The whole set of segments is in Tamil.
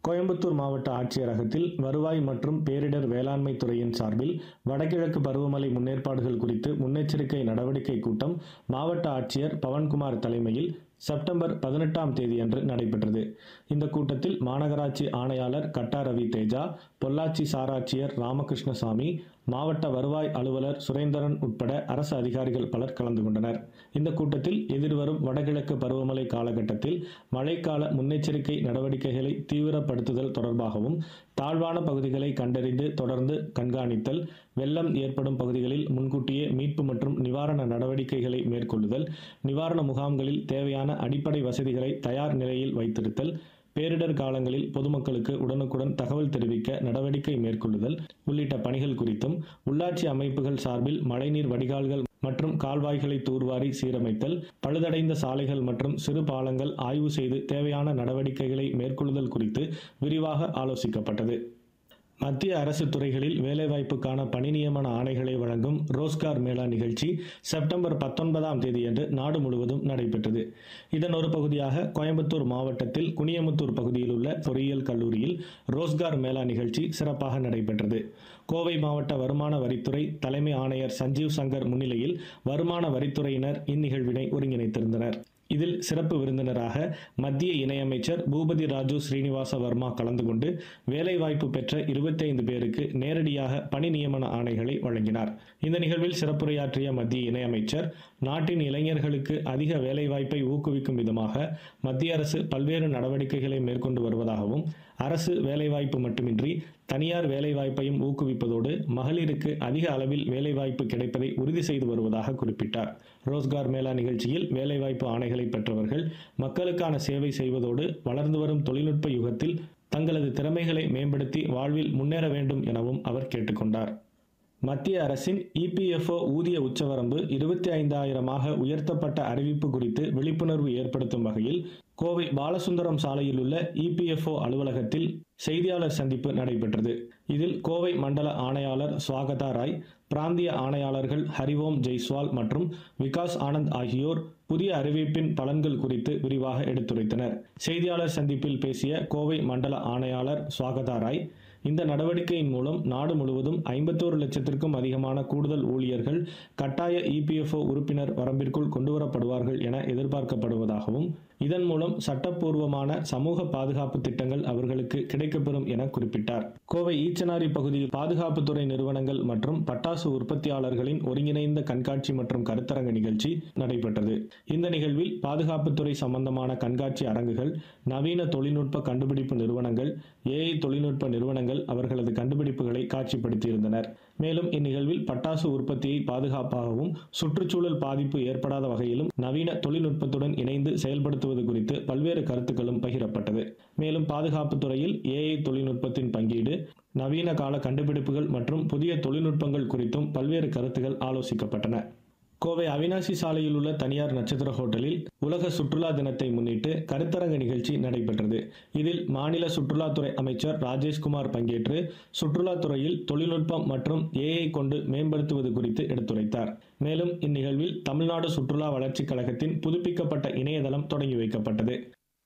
கோயம்புத்தூர் மாவட்ட ஆட்சியரகத்தில் வருவாய் மற்றும் பேரிடர் வேளாண்மை துறையின் சார்பில் வடகிழக்கு பருவமழை முன்னேற்பாடுகள் குறித்து முன்னெச்சரிக்கை நடவடிக்கை கூட்டம் மாவட்ட ஆட்சியர் பவன்குமார் தலைமையில் செப்டம்பர் பதினெட்டாம் தேதியன்று நடைபெற்றது இந்த கூட்டத்தில் மாநகராட்சி ஆணையாளர் கட்டா ரவி தேஜா பொள்ளாச்சி சாராட்சியர் ராமகிருஷ்ணசாமி மாவட்ட வருவாய் அலுவலர் சுரேந்திரன் உட்பட அரசு அதிகாரிகள் பலர் கலந்து கொண்டனர் இந்த கூட்டத்தில் எதிர்வரும் வடகிழக்கு பருவமழை காலகட்டத்தில் மழைக்கால முன்னெச்சரிக்கை நடவடிக்கைகளை தீவிரப்படுத்துதல் தொடர்பாகவும் தாழ்வான பகுதிகளை கண்டறிந்து தொடர்ந்து கண்காணித்தல் வெள்ளம் ஏற்படும் பகுதிகளில் முன்கூட்டியே மீட்பு மற்றும் நிவாரண நடவடிக்கைகளை மேற்கொள்ளுதல் நிவாரண முகாம்களில் தேவையான அடிப்படை வசதிகளை தயார் நிலையில் வைத்திருத்தல் பேரிடர் காலங்களில் பொதுமக்களுக்கு உடனுக்குடன் தகவல் தெரிவிக்க நடவடிக்கை மேற்கொள்ளுதல் உள்ளிட்ட பணிகள் குறித்தும் உள்ளாட்சி அமைப்புகள் சார்பில் மழைநீர் வடிகால்கள் மற்றும் கால்வாய்களை தூர்வாரி சீரமைத்தல் பழுதடைந்த சாலைகள் மற்றும் சிறு பாலங்கள் ஆய்வு செய்து தேவையான நடவடிக்கைகளை மேற்கொள்ளுதல் குறித்து விரிவாக ஆலோசிக்கப்பட்டது மத்திய அரசு துறைகளில் வேலைவாய்ப்புக்கான பணி நியமன ஆணைகளை வழங்கும் ரோஸ்கார் மேளா நிகழ்ச்சி செப்டம்பர் பத்தொன்பதாம் தேதியன்று நாடு முழுவதும் நடைபெற்றது இதன் ஒரு பகுதியாக கோயம்புத்தூர் மாவட்டத்தில் குனியமுத்தூர் பகுதியில் உள்ள பொறியியல் கல்லூரியில் ரோஸ்கார் மேளா நிகழ்ச்சி சிறப்பாக நடைபெற்றது கோவை மாவட்ட வருமான வரித்துறை தலைமை ஆணையர் சஞ்சீவ் சங்கர் முன்னிலையில் வருமான வரித்துறையினர் இந்நிகழ்வினை ஒருங்கிணைத்திருந்தனர் இதில் சிறப்பு விருந்தினராக மத்திய இணையமைச்சர் பூபதி ராஜு ஸ்ரீனிவாச வர்மா கலந்து கொண்டு வேலைவாய்ப்பு பெற்ற இருபத்தைந்து பேருக்கு நேரடியாக பணி நியமன ஆணைகளை வழங்கினார் இந்த நிகழ்வில் சிறப்புரையாற்றிய மத்திய இணையமைச்சர் நாட்டின் இளைஞர்களுக்கு அதிக வேலைவாய்ப்பை ஊக்குவிக்கும் விதமாக மத்திய அரசு பல்வேறு நடவடிக்கைகளை மேற்கொண்டு வருவதாகவும் அரசு வேலைவாய்ப்பு மட்டுமின்றி தனியார் வேலைவாய்ப்பையும் ஊக்குவிப்பதோடு மகளிருக்கு அதிக அளவில் வேலைவாய்ப்பு கிடைப்பதை உறுதி செய்து வருவதாக குறிப்பிட்டார் ரோஸ்கார் மேளா நிகழ்ச்சியில் வேலைவாய்ப்பு ஆணைகளை பெற்றவர்கள் மக்களுக்கான சேவை செய்வதோடு வளர்ந்து வரும் தொழில்நுட்ப யுகத்தில் தங்களது திறமைகளை மேம்படுத்தி வாழ்வில் முன்னேற வேண்டும் எனவும் அவர் கேட்டுக்கொண்டார் மத்திய அரசின் இபிஎஃப்ஓ ஊதிய உச்சவரம்பு இருபத்தி ஐந்தாயிரமாக உயர்த்தப்பட்ட அறிவிப்பு குறித்து விழிப்புணர்வு ஏற்படுத்தும் வகையில் கோவை பாலசுந்தரம் சாலையில் உள்ள இபிஎஃப்ஓ அலுவலகத்தில் செய்தியாளர் சந்திப்பு நடைபெற்றது இதில் கோவை மண்டல ஆணையாளர் சுவாகதா ராய் பிராந்திய ஆணையாளர்கள் ஹரிவோம் ஜெய்ஸ்வால் மற்றும் விகாஸ் ஆனந்த் ஆகியோர் புதிய அறிவிப்பின் பலன்கள் குறித்து விரிவாக எடுத்துரைத்தனர் செய்தியாளர் சந்திப்பில் பேசிய கோவை மண்டல ஆணையாளர் சுவாகதா ராய் இந்த நடவடிக்கையின் மூலம் நாடு முழுவதும் ஐம்பத்தோரு லட்சத்திற்கும் அதிகமான கூடுதல் ஊழியர்கள் கட்டாய இபிஎஃப்ஓ உறுப்பினர் வரம்பிற்குள் கொண்டுவரப்படுவார்கள் என எதிர்பார்க்கப்படுவதாகவும் இதன் மூலம் சட்டப்பூர்வமான சமூக பாதுகாப்பு திட்டங்கள் அவர்களுக்கு கிடைக்கப்பெறும் என குறிப்பிட்டார் கோவை ஈச்சனாரி பகுதியில் பாதுகாப்புத்துறை நிறுவனங்கள் மற்றும் பட்டாசு உற்பத்தியாளர்களின் ஒருங்கிணைந்த கண்காட்சி மற்றும் கருத்தரங்க நிகழ்ச்சி நடைபெற்றது இந்த நிகழ்வில் பாதுகாப்புத்துறை சம்பந்தமான கண்காட்சி அரங்குகள் நவீன தொழில்நுட்ப கண்டுபிடிப்பு நிறுவனங்கள் ஏஐ தொழில்நுட்ப நிறுவனங்கள் அவர்களது கண்டுபிடிப்புகளை காட்சிப்படுத்தியிருந்தனர் மேலும் இந்நிகழ்வில் பட்டாசு உற்பத்தியை பாதுகாப்பாகவும் சுற்றுச்சூழல் பாதிப்பு ஏற்படாத வகையிலும் நவீன தொழில்நுட்பத்துடன் இணைந்து செயல்படுத்துவது குறித்து பல்வேறு கருத்துக்களும் பகிரப்பட்டது மேலும் பாதுகாப்பு துறையில் ஏஐ தொழில்நுட்பத்தின் பங்கீடு நவீன கால கண்டுபிடிப்புகள் மற்றும் புதிய தொழில்நுட்பங்கள் குறித்தும் பல்வேறு கருத்துக்கள் ஆலோசிக்கப்பட்டன கோவை அவினாசி சாலையில் உள்ள தனியார் நட்சத்திர ஹோட்டலில் உலக சுற்றுலா தினத்தை முன்னிட்டு கருத்தரங்க நிகழ்ச்சி நடைபெற்றது இதில் மாநில சுற்றுலாத்துறை அமைச்சர் ராஜேஷ்குமார் பங்கேற்று சுற்றுலாத்துறையில் தொழில்நுட்பம் மற்றும் ஏஐ கொண்டு மேம்படுத்துவது குறித்து எடுத்துரைத்தார் மேலும் இந்நிகழ்வில் தமிழ்நாடு சுற்றுலா வளர்ச்சிக் கழகத்தின் புதுப்பிக்கப்பட்ட இணையதளம் தொடங்கி வைக்கப்பட்டது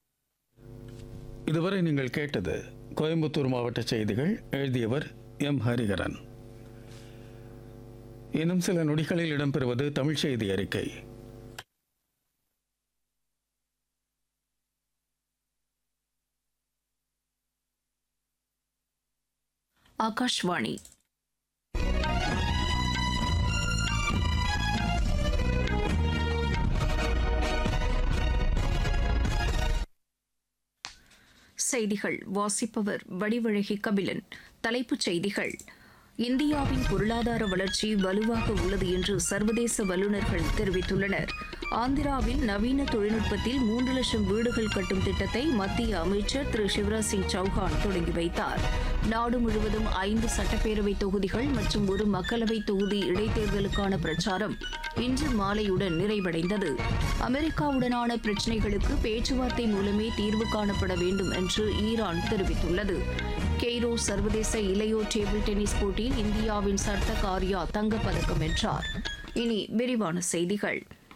இதுவரை நீங்கள் கேட்டது கோயம்புத்தூர் மாவட்ட செய்திகள் எழுதியவர் எம் ஹரிகரன் இன்னும் சில நொடிகளில் இடம்பெறுவது தமிழ் செய்தி அறிக்கை ಆಕಾಶವಾಣಿ செய்திகள் வாசிப்பவர் வடிவழகி கபிலன் தலைப்புச் செய்திகள் இந்தியாவின் பொருளாதார வளர்ச்சி வலுவாக உள்ளது என்று சர்வதேச வல்லுநர்கள் தெரிவித்துள்ளனர் ஆந்திராவில் நவீன தொழில்நுட்பத்தில் மூன்று லட்சம் வீடுகள் கட்டும் திட்டத்தை மத்திய அமைச்சர் திரு சிவராஜ் சிங் சௌஹான் தொடங்கி வைத்தார் நாடு முழுவதும் ஐந்து சட்டப்பேரவை தொகுதிகள் மற்றும் ஒரு மக்களவை தொகுதி இடைத்தேர்தலுக்கான பிரச்சாரம் இன்று மாலையுடன் நிறைவடைந்தது அமெரிக்காவுடனான பிரச்சினைகளுக்கு பேச்சுவார்த்தை மூலமே தீர்வு காணப்பட வேண்டும் என்று ஈரான் தெரிவித்துள்ளது கெய்ரோ சர்வதேச இளையோர் டேபிள் டென்னிஸ் போட்டியில் இந்தியாவின் சர்த்த காரியா தங்கப்பதக்கம் வென்றார் இனி விரிவான செய்திகள்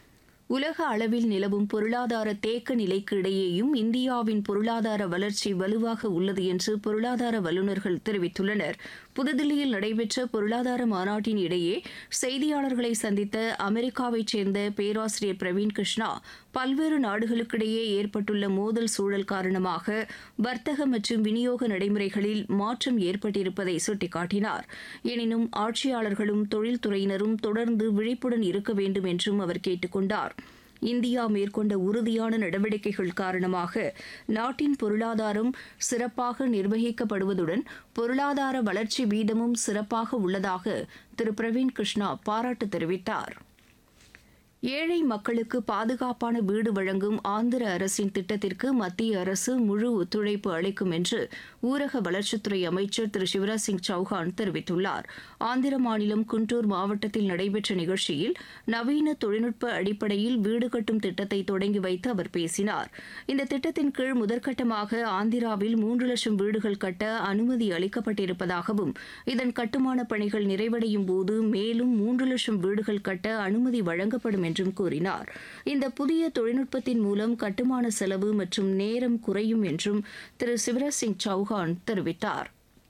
உலக அளவில் நிலவும் பொருளாதார தேக்க நிலைக்கு இடையேயும் இந்தியாவின் பொருளாதார வளர்ச்சி வலுவாக உள்ளது என்று பொருளாதார வல்லுநர்கள் தெரிவித்துள்ளனர் புதுதில்லியில் நடைபெற்ற பொருளாதார மாநாட்டின் இடையே செய்தியாளர்களை சந்தித்த அமெரிக்காவைச் சேர்ந்த பேராசிரியர் பிரவீன் கிருஷ்ணா பல்வேறு நாடுகளுக்கிடையே ஏற்பட்டுள்ள மோதல் சூழல் காரணமாக வர்த்தக மற்றும் விநியோக நடைமுறைகளில் மாற்றம் ஏற்பட்டிருப்பதை சுட்டிக்காட்டினார் எனினும் ஆட்சியாளர்களும் தொழில்துறையினரும் தொடர்ந்து விழிப்புடன் இருக்க வேண்டும் என்றும் அவர் கேட்டுக் கொண்டார் இந்தியா மேற்கொண்ட உறுதியான நடவடிக்கைகள் காரணமாக நாட்டின் பொருளாதாரம் சிறப்பாக நிர்வகிக்கப்படுவதுடன் பொருளாதார வளர்ச்சி வீதமும் சிறப்பாக உள்ளதாக திரு பிரவீன் கிருஷ்ணா பாராட்டு தெரிவித்தார் ஏழை மக்களுக்கு பாதுகாப்பான வீடு வழங்கும் ஆந்திர அரசின் திட்டத்திற்கு மத்திய அரசு முழு ஒத்துழைப்பு அளிக்கும் என்று ஊரக வளர்ச்சித்துறை அமைச்சர் திரு சிவராஜ் சிங் சௌஹான் தெரிவித்துள்ளார் ஆந்திர மாநிலம் குண்டூர் மாவட்டத்தில் நடைபெற்ற நிகழ்ச்சியில் நவீன தொழில்நுட்ப அடிப்படையில் வீடு கட்டும் திட்டத்தை தொடங்கி வைத்து அவர் பேசினார் இந்த திட்டத்தின் கீழ் முதற்கட்டமாக ஆந்திராவில் மூன்று லட்சம் வீடுகள் கட்ட அனுமதி அளிக்கப்பட்டிருப்பதாகவும் இதன் கட்டுமான பணிகள் நிறைவடையும் போது மேலும் மூன்று லட்சம் வீடுகள் கட்ட அனுமதி வழங்கப்படும் என்றும் கூறினார் இந்த புதிய தொழில்நுட்பத்தின் மூலம் கட்டுமான செலவு மற்றும் நேரம் குறையும் என்றும் திரு சிவராஜ் சிங் சௌஹான் தெரிவித்தார்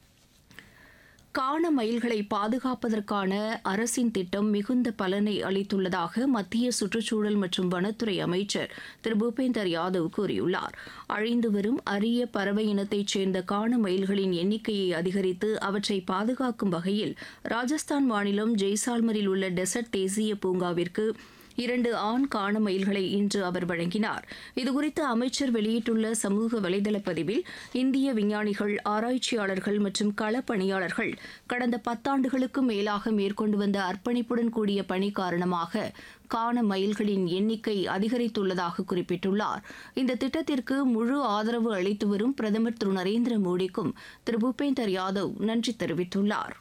காண மயில்களை பாதுகாப்பதற்கான அரசின் திட்டம் மிகுந்த பலனை அளித்துள்ளதாக மத்திய சுற்றுச்சூழல் மற்றும் வனத்துறை அமைச்சர் திரு பூபேந்தர் யாதவ் கூறியுள்ளார் அழிந்து வரும் அரிய பறவை இனத்தைச் சேர்ந்த காண மயில்களின் எண்ணிக்கையை அதிகரித்து அவற்றை பாதுகாக்கும் வகையில் ராஜஸ்தான் மாநிலம் ஜெய்சால்மரில் உள்ள டெசர்ட் தேசிய பூங்காவிற்கு இரண்டு ஆண் காண மயில்களை இன்று அவர் வழங்கினார் இதுகுறித்து அமைச்சர் வெளியிட்டுள்ள சமூக வலைதள பதிவில் இந்திய விஞ்ஞானிகள் ஆராய்ச்சியாளர்கள் மற்றும் களப்பணியாளர்கள் கடந்த பத்தாண்டுகளுக்கும் மேலாக மேற்கொண்டு வந்த அர்ப்பணிப்புடன் கூடிய பணி காரணமாக காண மயில்களின் எண்ணிக்கை அதிகரித்துள்ளதாக குறிப்பிட்டுள்ளார் இந்த திட்டத்திற்கு முழு ஆதரவு அளித்து வரும் பிரதமர் திரு நரேந்திர மோடிக்கும் திரு பூபேந்தர் யாதவ் நன்றி தெரிவித்துள்ளார்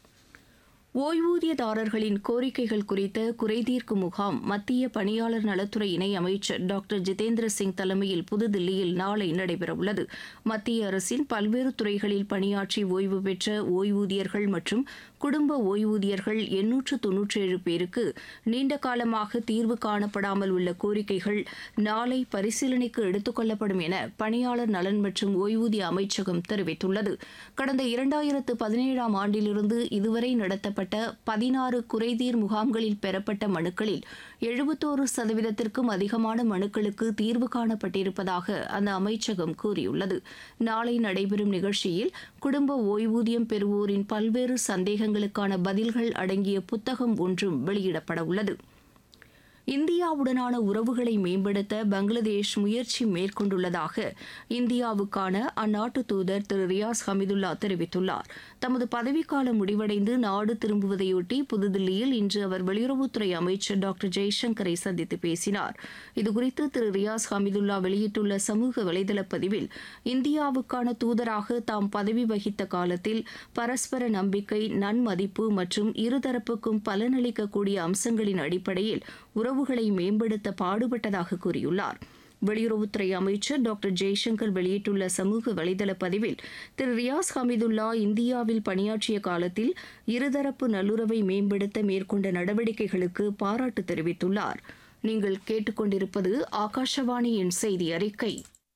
ஓய்வூதியதாரர்களின் கோரிக்கைகள் குறித்த குறைதீர்க்கும் முகாம் மத்திய பணியாளர் நலத்துறை இணை அமைச்சர் டாக்டர் ஜிதேந்திர சிங் தலைமையில் புதுதில்லியில் நாளை நடைபெறவுள்ளது மத்திய அரசின் பல்வேறு துறைகளில் பணியாற்றி ஓய்வு பெற்ற ஓய்வூதியர்கள் மற்றும் குடும்ப ஓய்வூதியர்கள் எண்ணூற்று தொன்னூற்றேழு பேருக்கு நீண்ட காலமாக தீர்வு காணப்படாமல் உள்ள கோரிக்கைகள் நாளை பரிசீலனைக்கு எடுத்துக் கொள்ளப்படும் என பணியாளர் நலன் மற்றும் ஓய்வூதிய அமைச்சகம் தெரிவித்துள்ளது கடந்த இரண்டாயிரத்து பதினேழாம் ஆண்டிலிருந்து இதுவரை நடத்தப்பட்ட பதினாறு குறைதீர் முகாம்களில் பெறப்பட்ட மனுக்களில் எழுபத்தோரு சதவீதத்திற்கும் அதிகமான மனுக்களுக்கு தீர்வு காணப்பட்டிருப்பதாக அந்த அமைச்சகம் கூறியுள்ளது நாளை நடைபெறும் நிகழ்ச்சியில் குடும்ப ஓய்வூதியம் பெறுவோரின் பல்வேறு சந்தேகங்களுக்கான பதில்கள் அடங்கிய புத்தகம் ஒன்றும் வெளியிடப்பட உள்ளது இந்தியாவுடனான உறவுகளை மேம்படுத்த பங்களாதேஷ் முயற்சி மேற்கொண்டுள்ளதாக இந்தியாவுக்கான அந்நாட்டு தூதர் திரு ரியாஸ் ஹமிதுல்லா தெரிவித்துள்ளார் தமது பதவிக்காலம் முடிவடைந்து நாடு திரும்புவதையொட்டி புதுதில்லியில் இன்று அவர் வெளியுறவுத்துறை அமைச்சர் டாக்டர் ஜெய்சங்கரை சந்தித்து பேசினார் இதுகுறித்து திரு ரியாஸ் ஹமிதுல்லா வெளியிட்டுள்ள சமூக வலைதள பதிவில் இந்தியாவுக்கான தூதராக தாம் பதவி வகித்த காலத்தில் பரஸ்பர நம்பிக்கை நன்மதிப்பு மற்றும் இருதரப்புக்கும் பலனளிக்கக்கூடிய அம்சங்களின் அடிப்படையில் உறவுகளை மேம்படுத்த பாடுபட்டதாக கூறியுள்ளார் வெளியுறவுத்துறை அமைச்சர் டாக்டர் ஜெய்சங்கர் வெளியிட்டுள்ள சமூக வலைதள பதிவில் திரு ரியாஸ் ஹமிதுல்லா இந்தியாவில் பணியாற்றிய காலத்தில் இருதரப்பு நல்லுறவை மேம்படுத்த மேற்கொண்ட நடவடிக்கைகளுக்கு பாராட்டு தெரிவித்துள்ளார் நீங்கள் கேட்டுக்கொண்டிருப்பது ஆகாஷவாணியின் செய்தி அறிக்கை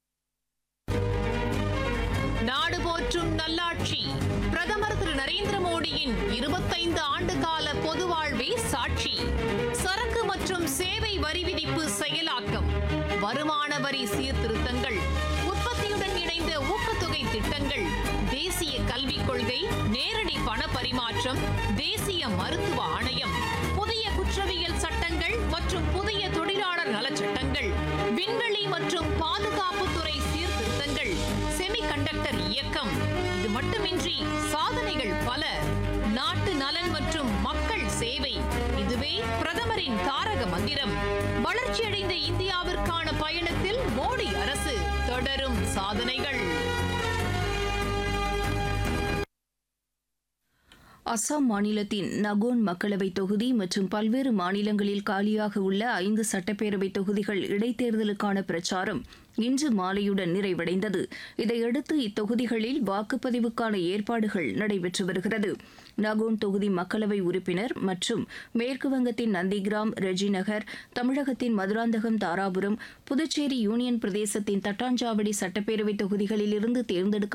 நாடு போற்றும் நல்லாட்சி பிரதமர் திரு நரேந்திர மோடியின் இருபத்தைந்து ஆண்டு கால பொது வாழ்வே சாட்சி சரக்கு மற்றும் சேவை வரி விதிப்பு செயலாக்கம் வருமான வரி சீர்திருத்தங்கள் உற்பத்தியுடன் இணைந்த ஊக்கத்தொகை திட்டங்கள் தேசிய கல்விக் கொள்கை நேரடி பண பரிமாற்றம் தேசிய மருத்துவ ஆணையம் புதிய குற்றவியல் சட்டங்கள் மற்றும் புதிய தொழிலாளர் நலச்சட்டங்கள் விண்வெளி மற்றும் பாதுகாப்புத்துறை சீர்திருத்தங்கள் செமிகண்டக்டர் இயக்கம் இது மட்டுமின்றி சாதனைகள் பல நாட்டு நலன் மற்றும் மக்கள் சேவை இதுவே பிரதமரின் தாரக மந்திரம் வளர்ச்சியடைந்த இந்தியாவிற்கான பயணத்தில் மோடி அரசு தொடரும் சாதனைகள் அசாம் மாநிலத்தின் நகோன் மக்களவைத் தொகுதி மற்றும் பல்வேறு மாநிலங்களில் காலியாக உள்ள ஐந்து சட்டப்பேரவை தொகுதிகள் இடைத்தேர்தலுக்கான பிரச்சாரம் இன்று மாலையுடன் நிறைவடைந்தது இதையடுத்து இத்தொகுதிகளில் வாக்குப்பதிவுக்கான ஏற்பாடுகள் நடைபெற்று வருகிறது நகோன் தொகுதி மக்களவை உறுப்பினர் மற்றும் மேற்கு வங்கத்தின் நந்திகிராம் ரெஜிநகர் தமிழகத்தின் மதுராந்தகம் தாராபுரம் புதுச்சேரி யூனியன் பிரதேசத்தின் தட்டாஞ்சாவடி சட்டப்பேரவை தொகுதிகளிலிருந்து தேர்ந்தெடுக்க